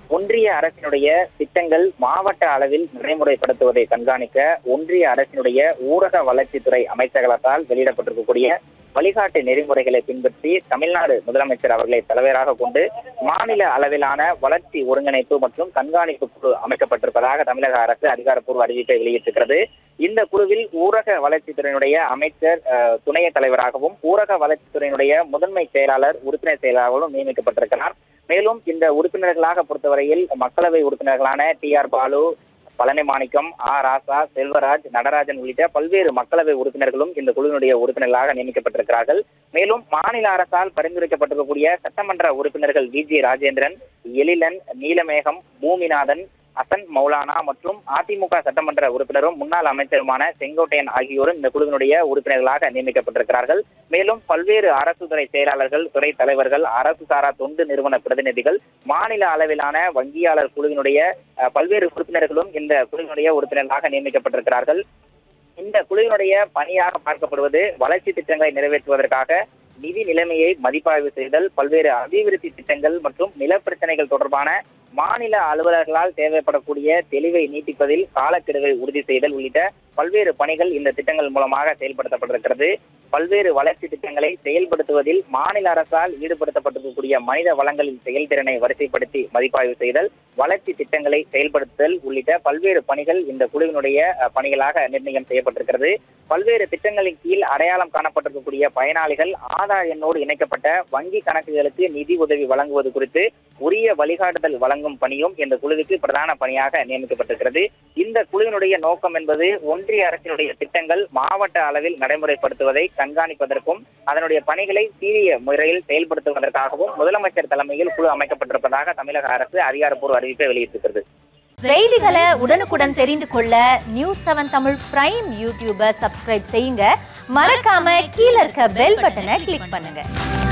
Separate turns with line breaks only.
ஒன்றிய அரசினுடைய திட்டங்கள் மாவட்ட அளவில் நடைமுறைப்படுத்துவதை கண்காணிக்க ஒன்றிய அரசினுடைய ஊரக வளர்ச்சித்துறை அமைச்சகத்தால் வெளியிடப்பட்டிருக்கக்கூடிய வழிகாட்டு நெறிமுறைகளை பின்பற்றி தமிழ்நாடு முதலமைச்சர் அவர்களை தலைவராக கொண்டு மாநில அளவிலான வளர்ச்சி ஒருங்கிணைப்பு மற்றும் கண்காணிப்பு குழு அமைக்கப்பட்டிருப்பதாக தமிழக அரசு அதிகாரப்பூர்வ அறிவிப்பை வெளியிட்டிருக்கிறது இந்த குழுவில் ஊரக வளர்ச்சித்துறையினுடைய அமைச்சர் அஹ், துணை தலைவராகவும் ஊரக வளர்ச்சித்துறையினுடைய முதன்மை செயலாளர் உறுப்பினர் செயலாளரும் நியமிக்கப்பட்டிருக்கிறார் மேலும் இந்த உறுப்பினர்களாக பொறுத்தவரையில் மக்களவை உறுப்பினர்களான T R Balu Palani Manickam A Raja Selvaraj Natarajan உள்ளிட்ட பல்வேறு மக்களவை உறுப்பினர்களும் இந்த குழுவினுடைய உறுப்பினர்களாக நியமிக்கப்பட்டிருக்கிறார்கள் மேலும் மாநில அரசால் பரிந்துரைக்கப்பட்டிருக்கக்கூடிய சட்டமன்ற உறுப்பினர்கள் வி ஜி ராஜேந்திரன் எழிலன் நீலமேகம் பூமிநாதன் அசன் மௌலானா மற்றும் அதிமுக சட்டமன்ற உறுப்பினரும் முன்னாள் அமைச்சருமான செங்கோட்டையன் ஆகியோரும் இந்த குழுவினுடைய உறுப்பினர்களாக நியமிக்கப்பட்டிருக்கிறார்கள் மேலும் பல்வேறு அரசு துறை செயலாளர்கள் துறை தலைவர்கள் அரசு சாரா தொண்டு நிறுவன பிரதிநிதிகள் மாநில அளவிலான வங்கியாளர் குழுவினுடைய அஹ், பல்வேறு உறுப்பினர்களும் இந்த குழுவினுடைய உறுப்பினர்களாக நியமிக்கப்பட்டிருக்கிறார்கள் இந்த குழுவினுடைய பணியாக பார்க்கப்படுவது வளர்ச்சி திட்டங்களை நிறைவேற்றுவதற்காக நிதி நிலைமையை மதிப்பாய்வு செய்தல் பல்வேறு அபிவிருத்தி திட்டங்கள் மற்றும் நில பிரச்சனைகள் தொடர்பான மாநில அலுவலர்களால் தேவைப்படக்கூடிய தெளிவை நீட்டிப்பதில் காலக்கெடுவை உறுதி செய்தல் உள்ளிட்ட பல்வேறு பணிகள் இந்த திட்டங்கள் மூலமாக செயல்படுத்தப்பட்டிருக்கிறது பல்வேறு வளர்ச்சி திட்டங்களை செயல்படுத்துவதில் மாநில அரசால் ஈடுபடுத்தப்பட்டிருக்கக்கூடிய மனித வளங்களின் செயல்திறனை வரிசைப்படுத்தி மதிப்பாய்வு செய்தல் வளர்ச்சி திட்டங்களை செயல்படுத்துதல் உள்ளிட்ட பல்வேறு பணிகள் இந்த குழுவினுடைய அஹ், பணிகளாக நிர்ணயம் செய்யப்பட்டிருக்கிறது பல்வேறு திட்டங்களின் கீழ் அடையாளம் காணப்பட்டிருக்கக்கூடிய பயனாளிகள் ஆதார் எண்ணோடு இணைக்கப்பட்ட வங்கி கணக்குகளுக்கு நிதி உதவி வழங்குவது குறித்து உரிய வழிகாட்டுதல் வழங்கும் பணியும் இந்த குழுவுக்கு பிரதான பணியாக நியமிக்கப்பட்டிருக்கிறது இந்த குழுவினுடைய நோக்கம் என்பது ஒன்றிய அரசினுடைய திட்டங்கள் மாவட்ட அளவில் நடைமுறைப்படுத்துவதை கண்காணிப்பதற்கும் அதனுடைய பணிகளை சீரிய முறையில் செயல்படுத்துவதற்காகவும் முதலமைச்சர் தலைமையில் குழு அமைக்கப்பட்டிருப்பதாக தமிழக அரசு அதிகாரப்பூர்வ அறிவிப்பை வெளியிட்டிருக்கிறது
செய்திகளை உடனுக்குடன் தெரிந்து கொள்ள நியூஸ் செவன் தமிழ் பிரைம் யூடியூபை சப்ஸ்கிரைப் செய்யுங்க மறக்காம கீழே இருக்க பெல் பட்டனை கிளிக் பண்ணுங்க